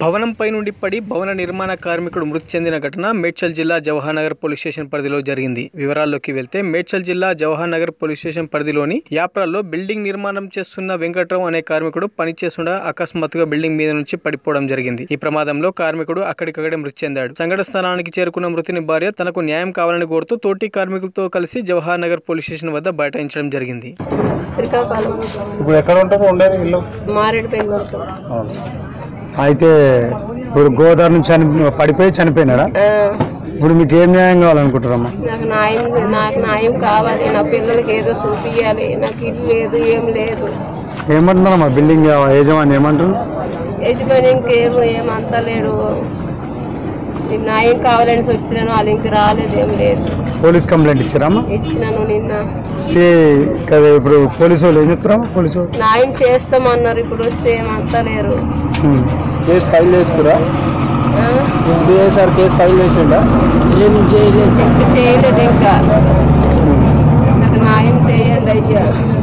భవనంపై నుండి పడి భవన నిర్మాణ కార్మికుడు మృతి చెందిన ఘటన మేడ్చల్ జిల్లా జవహర్ నగర్ పోలీస్ స్టేషన్ పరిధిలో జరిగింది వివరాల్లోకి వెళ్తే మేడ్చల్ జిల్లా జవహర్ నగర్ పోలీస్ స్టేషన్ పరిధిలోని యాప్రాల్లో బిల్డింగ్ నిర్మాణం చేస్తున్న వెంకట్రావు అనే కార్మికుడు పనిచేస్తుండగా అకస్మాత్తుగా బిల్డింగ్ మీద నుంచి పడిపోవడం జరిగింది ఈ ప్రమాదంలో కార్మికుడు అక్కడికక్కడే మృతి చెందాడు సంఘటన స్థలానికి చేరుకున్న మృతిని భార్య తనకు న్యాయం కావాలని కోరుతూ తోటి కార్మికులతో కలిసి జవహర్ నగర్ పోలీస్ స్టేషన్ వద్ద బైఠాయించడం జరిగింది శ్రీకాకుళం ఇప్పుడు ఎక్కడ ఉంటారు ఉండేది ఇల్లు మారేడుపల్లి వరకు అయితే ఇప్పుడు గోదావరి నుంచి చని పడిపోయి చనిపోయినాడా ఆ, ఇప్పుడు మీకు ఏం న్యాయం కావాలనుకుంటారమ్మా నాకు న్యాయం నాకు న్యాయం కావాలి నా పిల్లలకి ఏదో చూపియాలి నాకు ఇల్లు లేదు ఏం లేదు ఏమంటున్నారమ్మా బిల్డింగ్ యజమాని ఏమంటారు యజమాని ఇంకేమో ఏమంతా లేడు నీకు న్యాయం కావాలని వచ్చినాను వాళ్ళు ఇంక రాలేదు ఏం లేదు పోలీస్ కంప్లైంట్ ఇచ్చారమ్మా ఇచ్చినాను నిన్న సే కదా ఇప్పుడు పోలీసు వాళ్ళు ఏం చెప్తారమ్మా పోలీసు వాళ్ళు న్యాయం చేస్తామన్నారు ఇప్పుడు వస్తే ఏమంతా లేరు కేసు ఫైల్ చేసుకురా ఆ? సార్ కేసు ఫైల్ చేసిండా ఏం చేయలేదు ఇంకా చేయలేదు ఇంకా నాకు న్యాయం చేయండి అయ్యా